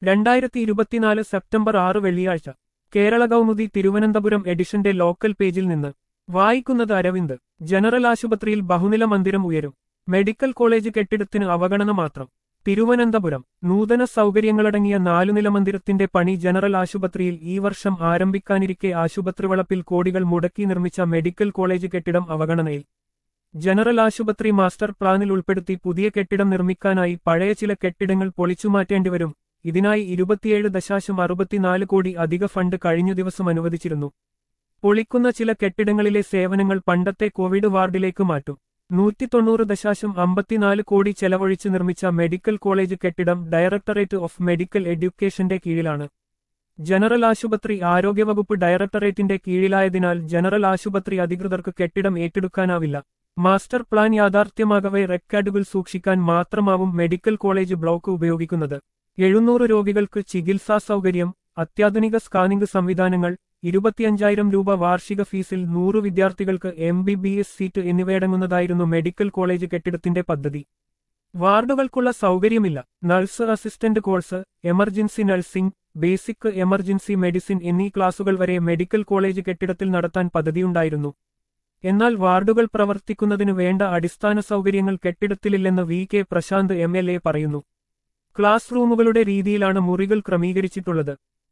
രണ്ടായിരത്തി ഇരുപത്തിനാല് സെപ്റ്റംബർ ആറ് വെള്ളിയാഴ്ച കേരള കൗമുദി തിരുവനന്തപുരം എഡിഷന്റെ ലോക്കൽ പേജിൽ നിന്ന് വായിക്കുന്നത് അരവിന്ദ് ജനറൽ ആശുപത്രിയിൽ ബഹുനില മന്ദിരം ഉയരും മെഡിക്കൽ കോളേജ് കെട്ടിടത്തിന് അവഗണന മാത്രം തിരുവനന്തപുരം നൂതന സൗകര്യങ്ങളടങ്ങിയ നാലുനില മന്ദിരത്തിന്റെ പണി ജനറൽ ആശുപത്രിയിൽ ഈ വർഷം ആരംഭിക്കാനിരിക്കെ ആശുപത്രി വളപ്പിൽ കോടികൾ മുടക്കി നിർമ്മിച്ച മെഡിക്കൽ കോളേജ് കെട്ടിടം അവഗണനയിൽ ജനറൽ ആശുപത്രി മാസ്റ്റർ പ്ലാനിൽ ഉൾപ്പെടുത്തി പുതിയ കെട്ടിടം നിർമ്മിക്കാനായി പഴയ ചില കെട്ടിടങ്ങൾ പൊളിച്ചുമാറ്റേണ്ടിവരും ഇതിനായി ഇരുപത്തിയേഴ് ദശാശം അറുപത്തിനാല് കോടി അധിക ഫണ്ട് കഴിഞ്ഞ ദിവസം അനുവദിച്ചിരുന്നു പൊളിക്കുന്ന ചില കെട്ടിടങ്ങളിലെ സേവനങ്ങൾ പണ്ടത്തെ കോവിഡ് വാർഡിലേക്ക് മാറ്റും നൂറ്റി തൊണ്ണൂറ് ദശാശം അമ്പത്തിനാല് കോടി ചെലവഴിച്ച് നിർമ്മിച്ച മെഡിക്കൽ കോളേജ് കെട്ടിടം ഡയറക്ടറേറ്റ് ഓഫ് മെഡിക്കൽ എഡ്യൂക്കേഷന്റെ കീഴിലാണ് ജനറൽ ആശുപത്രി ആരോഗ്യവകുപ്പ് ഡയറക്ടറേറ്റിന്റെ കീഴിലായതിനാൽ ജനറൽ ആശുപത്രി അധികൃതർക്ക് കെട്ടിടം ഏറ്റെടുക്കാനാവില്ല മാസ്റ്റർ പ്ലാൻ യാഥാർത്ഥ്യമാകവെ റെക്കോർഡുകൾ സൂക്ഷിക്കാൻ മാത്രമാവും മെഡിക്കൽ കോളേജ് ബ്ലോക്ക് ഉപയോഗിക്കുന്നത് എഴുന്നൂറ് രോഗികൾക്ക് ചികിത്സാ സൗകര്യം അത്യാധുനിക സ്കാനിംഗ് സംവിധാനങ്ങൾ ഇരുപത്തിയഞ്ചായിരം രൂപ വാർഷിക ഫീസിൽ നൂറ് വിദ്യാർത്ഥികൾക്ക് M B B S seat എന്നിവയടങ്ങുന്നതായിരുന്നു മെഡിക്കൽ കോളേജ് കെട്ടിടത്തിന്റെ പദ്ധതി വാർഡുകൾക്കുള്ള സൗകര്യമില്ല nurse assistant course emergency nursing basic emergency medicine എന്നീ ക്ലാസുകൾ വരെ മെഡിക്കൽ കോളേജ് കെട്ടിടത്തിൽ നടത്താൻ പദ്ധതിയുണ്ടായിരുന്നു എന്നാൽ വാർഡുകൾ പ്രവർത്തിക്കുന്നതിന് വേണ്ട അടിസ്ഥാന സൗകര്യങ്ങൾ കെട്ടിടത്തിലില്ലെന്ന് V K Prasanth M L A പറയുന്നു ക്ലാസ് റൂമുകളുടെ രീതിയിലാണ് മുറികൾ ക്രമീകരിച്ചിട്ടുള്ളത്